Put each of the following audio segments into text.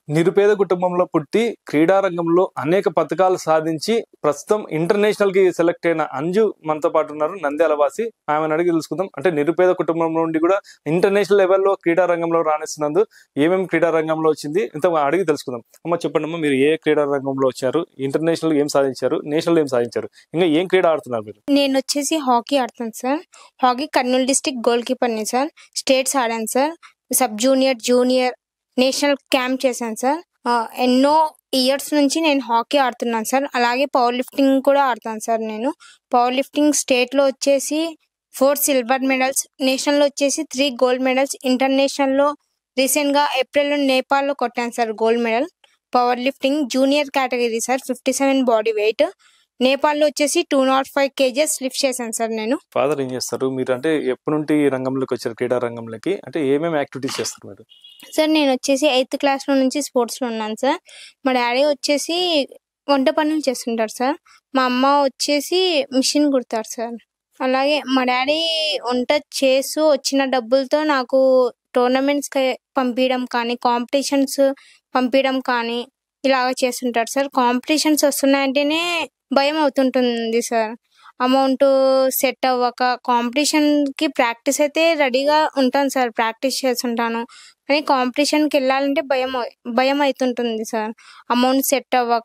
నిరుపేద కుటుంబంలో పుట్టి క్రీడా రంగంలో అనేక పథకాలు సాధించి ప్రస్తుతం ఇంటర్నేషనల్ కి సెలెక్ట్ అయిన అంజు మనతో పాటు ఉన్నారు నంద్యాల వాసి ఆమెను అడిగి తెలుసుకుందాం అంటే నిరుపేద కుటుంబం నుండి కూడా ఇంటర్నేషనల్ లెవెల్లో క్రీడా రంగంలో రాణిస్తున్నందు ఏమేమి క్రీడా రంగంలో వచ్చింది ఇంత అడిగి తెలుసుకుందాం అమ్మ చెప్పండి అమ్మ మీరు ఏ క్రీడా రంగంలో వచ్చారు ఇంటర్నేషనల్ ఏం సాధించారు నేషనల్ ఏం సాధించారు ఇంకా ఏం క్రీడ ఆడుతున్నారు మీరు నేను వచ్చేసి హాకీ ఆడతాను sir hockey Kurnool district goal కీపర్ని సార్ స్టేట్స్ ఆడాను sir sub junior junior national camp చేశాను సార్ ఆ, ఎన్నో ఇయర్స్ నుంచి నేను హాకీ ఆడుతున్నాను సార్ అలాగే పవర్ లిఫ్టింగ్ కూడా ఆడతాను సార్ నేను పవర్ లిఫ్టింగ్ స్టేట్లో వచ్చేసి ఫోర్ సిల్వర్ మెడల్స్ నేషనల్లో వచ్చేసి త్రీ గోల్డ్ మెడల్స్ ఇంటర్నేషనల్లో రీసెంట్గా ఏప్రిల్లో నేపాల్లో కొట్టాను sir gold medal power lifting junior category sir fifty seven body weight నేపాల్లో వచ్చేసి two nought five kgs lift చేశాను సార్ నేను ఫాదర్ ఏం చేస్తారు మీరు అంటే ఎప్పటి నుండి ఈ రంగంలోకి వచ్చారు క్రీడా రంగంలోకి అంటే ఏమేమి యాక్టివిటీస్ చేస్తారు మీరు సార్ నేను వచ్చేసి ఎయిత్ క్లాస్లో నుంచి స్పోర్ట్స్లో ఉన్నాను సార్ మా డాడీ వచ్చేసి వంట పనులు చేస్తుంటారు సార్ మా అమ్మ వచ్చేసి మిషన్ కుడతారు సార్ అలాగే మా డాడీ వంట చేస్తూ వచ్చిన డబ్బులతో నాకు టోర్నమెంట్స్కి పంపించడం కానీ కాంపిటీషన్స్ పంపించడం కానీ ఇలాగ చేస్తుంటారు సార్ కాంపిటీషన్స్ వస్తున్నాయంటేనే భయం అవుతుంటుంది సార్ అమౌంట్ సెట్ అవ్వక కాంపిటీషన్కి ప్రాక్టీస్ అయితే రెడీగా ఉంటాను సార్ ప్రాక్టీస్ చేస్తుంటాను కానీ కాంపిటీషన్కి వెళ్ళాలంటే భయం అవ్- భయం అవుతుంటుంది సార్ అమౌంట్ సెట్ అవ్వక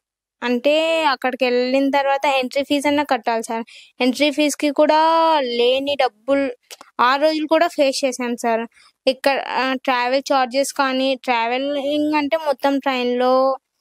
అంటే అక్కడికి వెళ్ళిన తర్వాత ఎంట్రీ ఫీజు అన్న కట్టాలి సార్ ఎంట్రీ ఫీజుకి కూడా లేని డబ్బులు ఆ రోజులు కూడా ఫేస్ చేశాను సార్ ఇక్కడ ట్రావెల్ చార్జెస్ కానీ ట్రావెలింగ్ అంటే మొత్తం ట్రైన్లో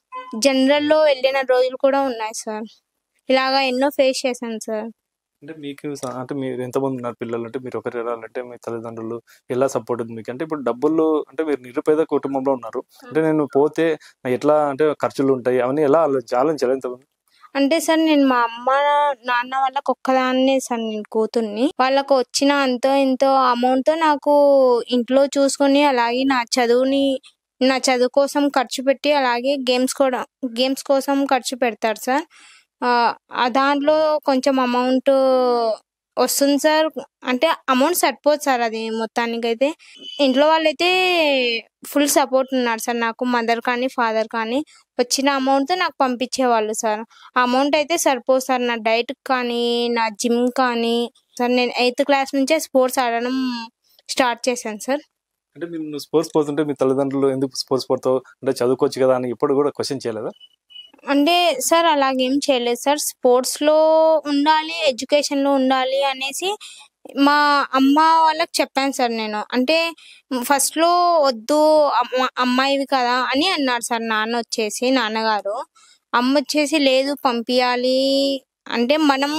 జనరల్లో వెళ్ళిన రోజులు కూడా ఉన్నాయి సార్ ఇలాగా ఎన్నో ఫేస్ చేశాను సార్ అంటే మీకు స- అంటే మీరు ఎంతమంది ఉన్నారు పిల్లలు అంటే మీరు ఒకరు వెళ్ళాలంటే మీ తల్లిదండ్రులు ఎలా సపోర్ట్ ఉంది మీకు అంటే ఇప్పుడు డబ్బులు అంటే మీరు నిరుపేద కుటుంబంలో ఉన్నారు అంటే నేను పోతే ఎట్లా అంటే ఖర్చులు ఉంటాయి అవన్నీ ఎలా ఆలోచించి ఆలోచించాలి ఎంతమంది అంటే సార్ నేను మా అమ్మ నాన్న వాళ్ళకి ఒక్కదాన్నే సార్ నేను కూతుర్ని వాళ్ళకు వచ్చిన అంతో ఇంతో అమౌంట్ తో నాకు ఇంట్లో చూసుకొని అలాగే నా చదువుని నా చదువు కోసం ఖర్చు పెట్టి అలాగే గేమ్స్ కూడా గేమ్స్ కోసం ఖర్చు పెడతారు సార్ ఆ ఆ దాంట్లో కొంచెం అమౌంట్ వస్తుంది సార్ అంటే అమౌంట్ సరిపోదు సార్ అది మొత్తానికైతే ఇంట్లో వాళ్ళైతే ఫుల్ సపోర్ట్ ఉన్నారు సార్ నాకు మదర్ కానీ ఫాదర్ కానీ వచ్చిన అమౌంట్ నాకు పంపించేవాళ్ళు సార్ ఆ అమౌంట్ అయితే సరిపోదు సార్ నా డైట్ కానీ నా జిమ్ కానీ సార్ నేను ఎయిత్ క్లాస్ నుంచే స్పోర్ట్స్ ఆడడం స్టార్ట్ చేశాను సార్ అంటే మీరు నువ్వు స్పోర్ట్స్ పోతుంటే మీ తల్లిదండ్రులు ఎందుకు స్పోర్ట్స్ పోతావు అంటే చదువుకోవచ్చు కదా అని ఎప్పుడు కూడా క్వశ్చన్ చేయలేదా అంటే సార్ అలాగేం చేయలేదు సార్ స్పోర్ట్స్లో ఉండాలి ఎడ్యుకేషన్లో ఉండాలి అనేసి మా అమ్మ వాళ్ళకి చెప్పాను సార్ నేను అంటే ఫస్ట్లో వద్దు అమ్మ- అమ్మాయివి కదా అని అన్నారు సార్ నాన్న వచ్చేసి నాన్నగారు అమ్మ వచ్చేసి లేదు పంపించాలి అంటే మనం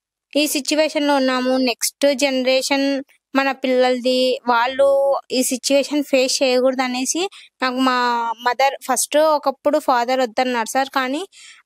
ఈ సిచ్యువేషన్లో ఉన్నాము నెక్స్ట్ జనరేషన్ మన పిల్లలది వాళ్ళు ఈ సిచ్యువేషన్ ఫేస్ చేయకూడదు అనేసి నాకు మా మదర్ ఫస్ట్ ఒకప్పుడు ఫాదర్ వద్దన్నారు సార్ కానీ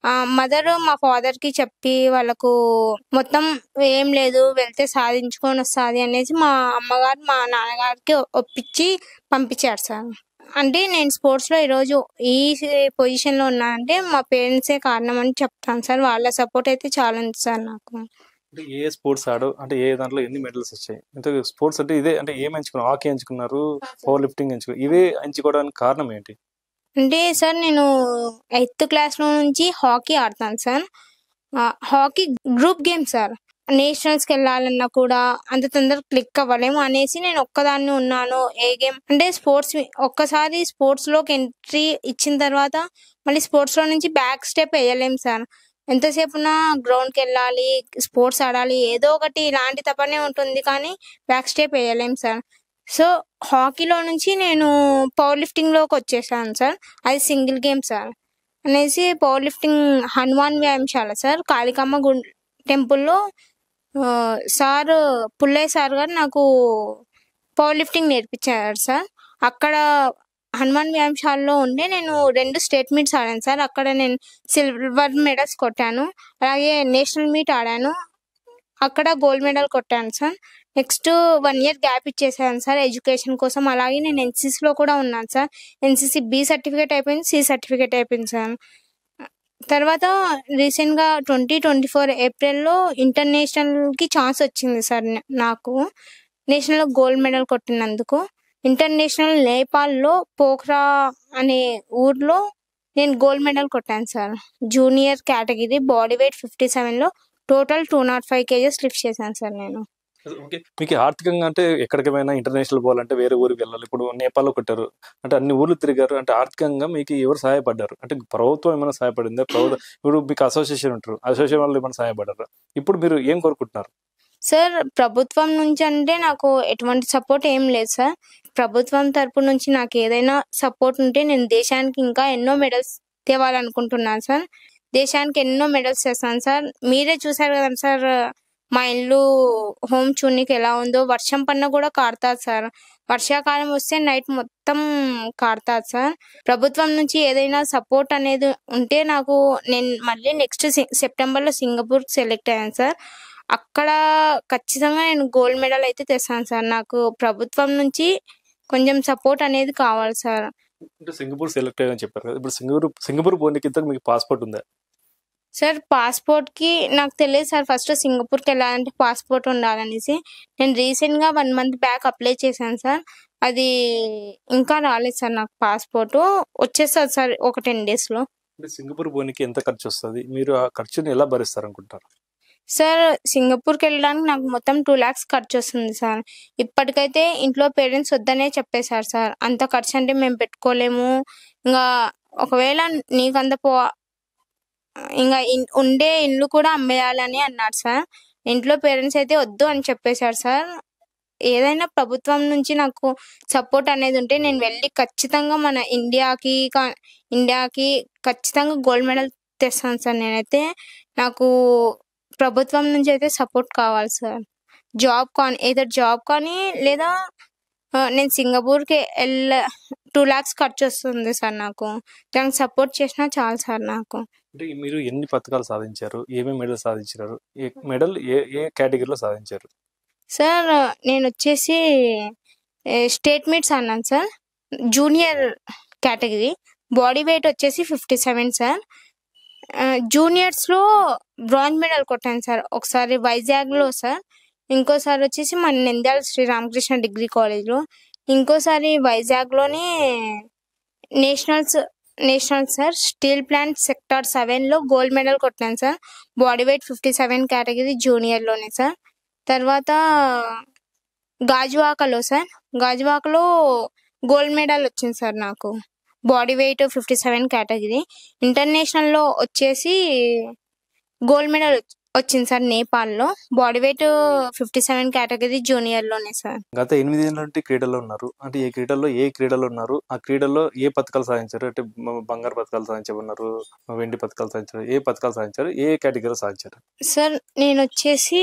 మదర్ మా father కి చెప్పి వాళ్ళకు మొత్తం ఏం లేదు వెళ్తే సాధించుకొని వస్తుంది అనేసి మా అమ్మగారు మా నాన్నగారికి ఒప్పించి పంపించారు సార్ అంటే నేను స్పోర్ట్స్ లో ఈరోజు ఈ పొజిషన్ లో ఉన్నానంటే మా పేరెంట్సే కారణం అని చెప్తాను సార్ వాళ్ళ సపోర్ట్ అయితే చాలా ఉంది సార్ నాకు అంటే ఏ స్పోర్ట్స్ ఆడు అంటే ఏ దాంట్లో ఎన్ని మెడల్స్ వచ్చాయి అంటే స్పోర్ట్స్ అంటే ఇదే అంటే ఏం ఎంచుకున్నారు హాకీ ఎంచుకున్నారు పవర్ లిఫ్టింగ్ ఎంచుకున్నారు ఇవే ఎంచుకోవడానికి కారణం ఏంటి అంటే సార్ నేను ఎయిత్ క్లాస్లో నుంచి హాకీ ఆడతాను సార్ ఆ, హాకీ గ్రూప్ గేమ్ సార్ నేషనల్స్కి వెళ్ళాలన్నా కూడా అంత తొందరగా క్లిక్ అవ్వలేము అనేసి నేను ఒక్కదాన్ని ఉన్నాను ఏ గేమ్ అంటే స్పోర్ట్స్ ఒక్కసారి స్పోర్ట్స్లోకి ఎంట్రీ ఇచ్చిన తర్వాత మళ్ళీ స్పోర్ట్స్లో నుంచి బ్యాక్ స్టెప్ వేయలేము సార్ ఎంతసేపు ఉన్నా గ్రౌండ్కి వెళ్ళాలి స్పోర్ట్స్ ఆడాలి ఏదో ఒకటి ఇలాంటి తపనే ఉంటుంది కానీ బ్యాక్ స్టెప్ వేయలేము సార్ సో హాకీలో నుంచి నేను పవర్ లిఫ్టింగ్లోకి వచ్చేసాను సార్ అది సింగిల్ గేమ్ సార్ అనేసి పవర్ లిఫ్టింగ్ హనుమాన్ వ్యాయామశాల సార్ కాళికమ్మ గు టెంపుల్లో ఆ, సార్ పుల్లయ్య సార్ గారు నాకు పవర్ లిఫ్టింగ్ నేర్పించారు సార్ అక్కడ హనుమాన్ వ్యాయామశాలలో ఉండే నేను రెండు స్టేట్ మీట్స్ ఆడాను సార్ అక్కడ నేను సిల్వర్ మెడల్స్ కొట్టాను అలాగే నేషనల్ మీట్ ఆడాను అక్కడ గోల్డ్ మెడల్ కొట్టాను sir next one year gap ఇచ్చేసాను సార్ ఎడ్యుకేషన్ కోసం అలాగే నేను NCC లో కూడా ఉన్నాను సార్ ఎన్సీసీ బి సర్టిఫికేట్ అయిపోయింది సి సర్టిఫికేట్ అయిపోయింది సార్ తర్వాత రీసెంట్ గా ట్వంటీ ట్వంటీ ఫోర్ ఏప్రిల్లో ఇంటర్నేషనల్ కి ఛాన్స్ వచ్చింది సార్ న- నాకు నేషనల్ గోల్డ్ మెడల్ కొట్టినందుకు ఇంటర్నేషనల్ నేపాల్లో పోఖ్రా అనే ఊర్లో నేను గోల్డ్ మెడల్ కొట్టాను sir junior category body weight fifty సెవెన్లో total two nought five kgs lift చేశాను సార్ నేను ఓకే మీకు ఆర్థికంగా అంటే ఎక్కడికైనా ఇంటర్నేషనల్ పోవాలంటే వేరే ఊరికి వెళ్ళాలి ఇప్పుడు నేపాల్లో కొట్టారు అంటే అన్ని ఊర్లు తిరిగారు అంటే ఆర్థికంగా మీకు ఎవరు సహాయపడ్డారు అంటే ప్రభుత్వం ఏమైనా సహాయపడిందా ప్రభుత్వం ఇప్పుడు మీకు అసోసియేషన్ ఉంటారు అసోసియేషన్ వాళ్ళు ఏమైనా సహాయపడ్డారు ఇప్పుడు మీరు ఏం కోరుకుంటున్నారు సార్ ప్రభుత్వం నుంచి అంటే నాకు ఎటువంటి సపోర్ట్ ఏం లేదు సార్ ప్రభుత్వం తరపు నుంచి నాకు ఏదైనా సపోర్ట్ ఉంటే నేను దేశానికి ఇంకా ఎన్నో మెడల్స్ తేవాలనుకుంటున్నాను సార్ దేశానికి ఎన్నో మెడల్స్ తెస్తాను సార్ మీరే చూసారు కదా సార్ మా ఇల్లు హోమ్ చూడనికి ఎలా ఉందో వర్షం పడినా కూడా కారుతాది సార్ వర్షాకాలం వస్తే నైట్ మొత్తం కారుతాది సార్ ప్రభుత్వం నుంచి ఏదైనా సపోర్ట్ అనేది ఉంటే నాకు నేను మళ్ళీ నెక్స్ట్ సెప్టెంబర్లో సింగపూర్ సెలెక్ట్ అయ్యాను సార్ అక్కడ ఖచ్చితంగా నేను గోల్డ్ మెడల్ అయితే తెస్తాను సార్ నాకు ప్రభుత్వం నుంచి కొంచెం సపోర్ట్ అనేది కావాలి సార్ అంటే సింగపూర్ సెలెక్ట్ అయ్యాలని చెప్పారు కదా ఇప్పుడు సింగపూర్ సింగపూర్ పోనీకి ఇంతకు మీకు పాస్పోర్ట్ ఉందా సార్ పాస్పోర్ట్ కి నాకు తెలియదు సార్ ఫస్ట్ సింగపూర్కి వెళ్ళాలంటే పాస్పోర్ట్ ఉండాలనేసి నేను రీసెంట్ గా వన్ మంత్ బ్యాక్ అప్లై చేశాను సార్ అది ఇంకా రాలేదు సార్ నాకు పాస్పోర్ట్ వచ్చేస్తుంది సార్ ఒక టెన్ డేస్ లో అంటే సింగపూర్ పోనీకి ఎంత ఖర్చు వస్తుంది మీరు ఆ ఖర్చుని ఎలా భరిస్తారు అనుకుంటారు సార్ సింగపూర్కి వెళ్ళడానికి నాకు మొత్తం టూ ల్యాక్స్ ఖర్చు వస్తుంది సార్ ఇప్పటికైతే ఇంట్లో పేరెంట్స్ వద్దనే చెప్పేశారు సార్ అంత ఖర్చు అంటే మేము పెట్టుకోలేము ఇంకా ఒకవేళ నీకు అంత పో ఇంకా ఇన్- ఉండే ఇల్లు కూడా అమ్మేయాలని అన్నారు సార్ ఇంట్లో పేరెంట్స్ అయితే వద్దు అని చెప్పేశారు సార్ ఏదైనా ప్రభుత్వం నుంచి నాకు సపోర్ట్ అనేది ఉంటే నేను వెళ్ళి ఖచ్చితంగా మన ఇండియాకి కా- ఇండియాకి ఖచ్చితంగా గోల్డ్ మెడల్ తెస్తాను సార్ నేనైతే నాకు ప్రభుత్వం నుంచి అయితే సపోర్ట్ కావాలి సార్ జాబ్ కానీ ఏదో జాబ్ కానీ లేదా ఆ, నేను సింగపూర్కి వెళ్ళ టూ ల్యాక్స్ ఖర్చు వస్తుంది సార్ నాకు దానికి సపోర్ట్ చేసినా చాలు సార్ నాకు అంటే మీరు ఎన్ని పథకాలు సాధించారు ఏమేమి మెడల్ సాధించారు ఏ మెడల్ ఏ ఏ కేటగిరీలో సాధించారు సార్ నేను వచ్చేసి స్టేట్ మీట్స్ అన్నాను sir junior category body weight వచ్చేసి ఫిఫ్టీ సెవెన్ సార్ జూనియర్స్లో బ్రాంజ్ మెడల్ కొట్టాను సార్ ఒకసారి వైజాగ్లో సార్ ఇంకోసారి వచ్చేసి మన నంద్యాల శ్రీ రామకృష్ణ డిగ్రీ కాలేజ్లో ఇంకోసారి వైజాగ్లోనే nationals national sir steel plant sector సెవెన్లో గోల్డ్ మెడల్ కొట్టాను sir body weight fifty seven category జూనియర్లోనే సార్ తర్వాత గాజువాకలో సార్ గాజువాకలో గోల్డ్ మెడల్ వచ్చింది సార్ నాకు body weight fifty seven category ఇంటర్నేషనల్లో వచ్చేసి గోల్డ్ మెడల్ వచ్చింది సార్ నేపాల్లో body weight fifty seven category జూనియర్లోనే సార్ గత ఎనిమిది ఏళ్ళ నుండి క్రీడల్లో ఉన్నారు అంటే ఏ క్రీడల్లో ఏ క్రీడలో ఉన్నారు ఆ క్రీడల్లో ఏ పథకాలు సాధించారు అంటే బ- బంగారు పథకాలు సాధించమన్నారు వెండి పథకాలు సాధించారు ఏ పథకాలు సాధించారు ఏ కేటగిరీలో సాధించారు సార్ నేను వచ్చేసి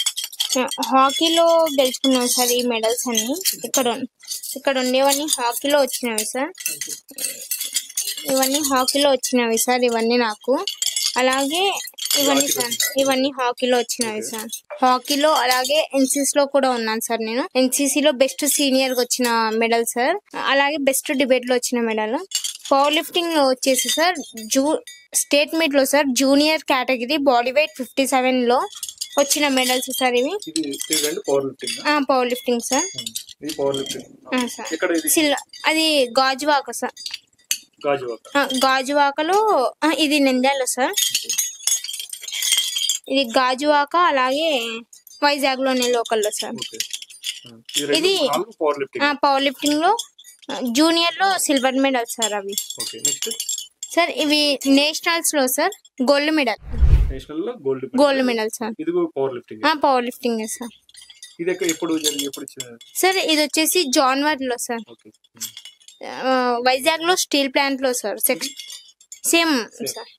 హాకీలో గెలుచుకున్నాను సార్ ఈ మెడల్స్ అన్ని ఇక్కడ ఉన్- ఇక్కడ ఉండేవన్నీ హాకీలో వచ్చినవి సార్ ఇవన్నీ హాకీలో వచ్చినవి సార్ ఇవన్నీ నాకు అలాగే ఇవన్నీ సార్ ఇవన్నీ హాకీలో వచ్చినవి సార్ హాకీలో అలాగే ఎన్సీసీ లో కూడా ఉన్నాను సార్ నేను ఎన్సీసీ లో బెస్ట్ సీనియర్ గా వచ్చిన మెడల్ సార్ అలాగే బెస్ట్ డిబేట్ లో వచ్చిన మెడల్ పవర్ లిఫ్టింగ్ లో వచ్చేసి సార్ జూ స్టేట్ మీట్ లో sir junior category body weight fifty seven లో వచ్చిన మెడల్స్ సార్ ఇవి ఇది power lifting power lifting sir ఇది పవర్ లిఫ్టింగ్ ఆ, సార్ ఎక్కడ ఇది సిల్ అది గాజువాక సార్ గాజువాక ఆ, గాజువాకలో ఆ, ఇది నంద్యాల సార్ ఇది గాజువాక అలాగే వైజాగ్ లోనే లోకల్లో సార్ ఓకే ఇది పవర్ లిఫ్టింగ్ పవర్ లిఫ్టింగ్ లో జూనియర్ లో సిల్వర్ మెడల్ సార్ అవి ఓకే నెక్స్ట్ సార్ ఇవి నేషనల్స్ లో సార్ గోల్డ్ మెడల్ నేషనల్ లో గోల్డ్ గోల్డ్ మెడల్ సార్ ఇది power lifting power lifting sir ఇది ఎక్కడ ఎప్పుడు జరిగి ఎప్పుడు ఇచ్చిన సార్ ఇది వచ్చేసి జాన్వర్ లో సార్ ఓకే ఆ, వైజాగ్ లో స్టీల్ ప్లాంట్ లో సార్ సెక్స్ సేమ్ సార్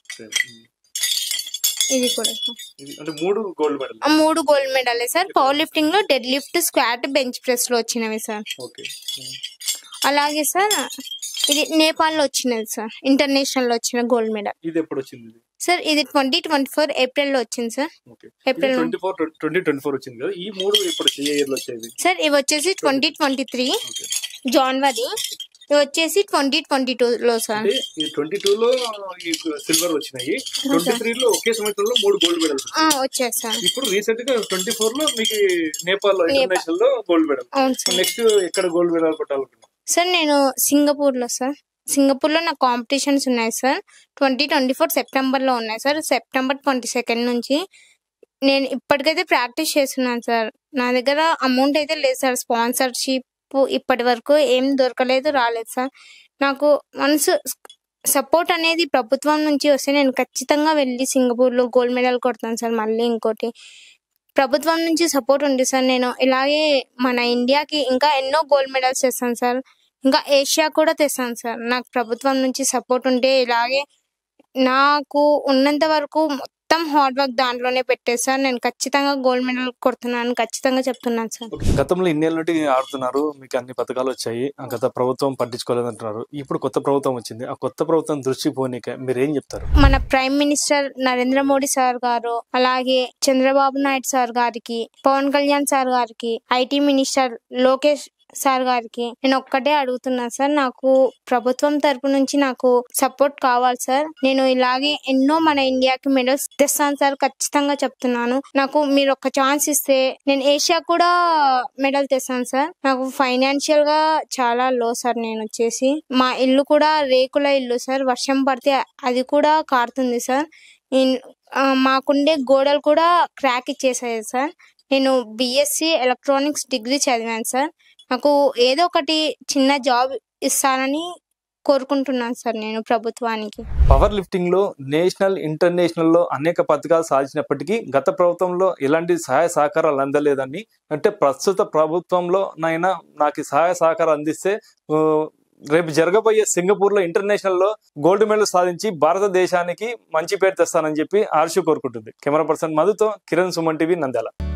ఇది కూడా సార్ ఇది అంటే మూడు గోల్డ్ మెడల్ ఆ మూడు గోల్డ్ మెడలే సార్ పవర్ లిఫ్టింగ్ లో dead lift squat bench press లో వచ్చినవి సార్ ఓకే అలాగే సార్ ఇది నేపాల్ లో వచ్చినది సార్ ఇంటర్నేషనల్ లో వచ్చిన గోల్డ్ మెడల్ ఇది ఎప్పుడు వచ్చింది ఇది సార్ ఇది ట్వంటీ ట్వంటీ ఫోర్ ఏప్రిల్ లో వచ్చింది sir okay April twenty four twenty twenty four వచ్చింది కదా ఈ మూడు ఇప్పుడు ఏ ఇయర్ లో వచ్చేది సార్ ఇవి వచ్చేసి ట్వంటీ ట్వంటీ త్రీ ఓకే జనవరి ఇది వచ్చేసి ట్వంటీ ట్వంటీ లో సార్ అంటే ఈ ట్వంటీ టూ లో ఈ సిల్వర్ వచ్చినాయి ట్వంటీ త్రీ లో ఒకే సంవత్సరంలో మూడు గోల్డ్ మెడల్స్ ఆ, వచ్చాయి సార్ ఇప్పుడు రీసెంట్ గా ట్వంటీ ఫోర్ లో మీకు నేపాల్ లో ఇంటర్నేషనల్ లో గోల్డ్ మెడల్ అవును సార్ నెక్స్ట్ ఎక్కడ గోల్డ్ మెడల్ కొట్టాలనుకున్నాం సార్ నేను సింగపూర్ లో సార్ సింగపూర్ లో నా కాంపిటీషన్స్ ఉన్నాయి sir twenty twenty four September లో ఉన్నాయి సార్ సెప్టెంబర్ ట్వంటీ సెకండ్ నుంచి నేను ఇప్పటికైతే ప్రాక్టీస్ చేస్తున్నాను సార్ నా దగ్గర అమౌంట్ అయితే లేదు సార్ స్పాన్సర్షిప్ ఇప్పటి వరకు ఏం దొరకలేదు రాలేదు సార్ నాకు మనసు సపోర్ట్ అనేది ప్రభుత్వం నుంచి వస్తే నేను ఖచ్చితంగా వెళ్ళి సింగపూర్లో గోల్డ్ మెడల్ కొడతాను సార్ మళ్ళీ ఇంకోటి ప్రభుత్వం నుంచి సపోర్ట్ ఉంది సార్ నేను ఇలాగే మన ఇండియాకి ఇంకా ఎన్నో గోల్డ్ మెడల్స్ తెస్తాను సార్ ఇంకా ఏషియా కూడా తెస్తాను సార్ నాకు ప్రభుత్వం నుంచి సపోర్ట్ ఉంటే ఇలాగే నాకు ఉన్నంత వరకు మొత్తం హార్డ్ వర్క్ దాంట్లోనే పెట్టేసి సార్ నేను ఖచ్చితంగా గోల్డ్ మెడల్ కొడుతున్నాను ఖచ్చితంగా చెప్తున్నాను సార్ గతంలో ఇన్నేళ్ళ నుండి ఆడుతున్నారు మీకు అన్ని పథకాలు వచ్చాయి ఆ గత ప్రభుత్వం పట్టించుకోలేదంటున్నారు ఇప్పుడు కొత్త ప్రభుత్వం వచ్చింది ఆ కొత్త ప్రభుత్వం దృష్టి పోనీక మీరు ఏం చెప్తారు మన prime minister Narendra Modi sir గారు అలాగే చంద్రబాబు నాయుడు సార్ గారికి పవన్ కళ్యాణ్ సార్ గారికి ఐటీ మినిస్టర్ లోకేష్ సార్ గారికి నేను ఒక్కటే అడుగుతున్నాను సార్ నాకు ప్రభుత్వం తరపు నుంచి నాకు సపోర్ట్ కావాలి సార్ నేను ఇలాగే ఎన్నో మన ఇండియాకి మెడల్స్ తెస్తాను సార్ ఖచ్చితంగా చెప్తున్నాను నాకు మీరు ఒక ఛాన్స్ ఇస్తే నేను ఏషియా కూడా మెడల్ తెస్తాను సార్ నాకు ఫైనాన్షియల్ గా చాలా లో సార్ నేను వచ్చేసి మా ఇల్లు కూడా రేకుల ఇల్లు సార్ వర్షం పడితే అది కూడా కారుతుంది సార్ ఇన్- ఆ, మాకుండే గోడలు కూడా క్రాక్ ఇచ్చేసాయి సార్ నేను బిఎస్సి ఎలక్ట్రానిక్స్ డిగ్రీ చదివాను సార్ నాకు ఏదో ఒకటి చిన్న జాబ్ ఇస్తానని కోరుకుంటున్నాను సార్ నేను ప్రభుత్వానికి పవర్ లిఫ్టింగ్ లో నేషనల్ ఇంటర్నేషనల్ లో అనేక పథకాలు సాధించినప్పటికీ గత ప్రభుత్వంలో ఎలాంటి సహాయ సహకారాలు అందలేదని అంటే ప్రస్తుత ప్రభుత్వంలో నైనా నాకు ఈ సహాయ సహకారం అందిస్తే ఆ, రేపు జరగబోయే సింగపూర్ లో ఇంటర్నేషనల్ లో గోల్డ్ మెడల్ సాధించి భారతదేశానికి మంచి పేరు తెస్తానని చెప్పి ఆర్షు కోరుకుంటుంది కెమెరా పర్సన్ మధుతో కిరణ్ సుమన్ టీవీ నంద్యాల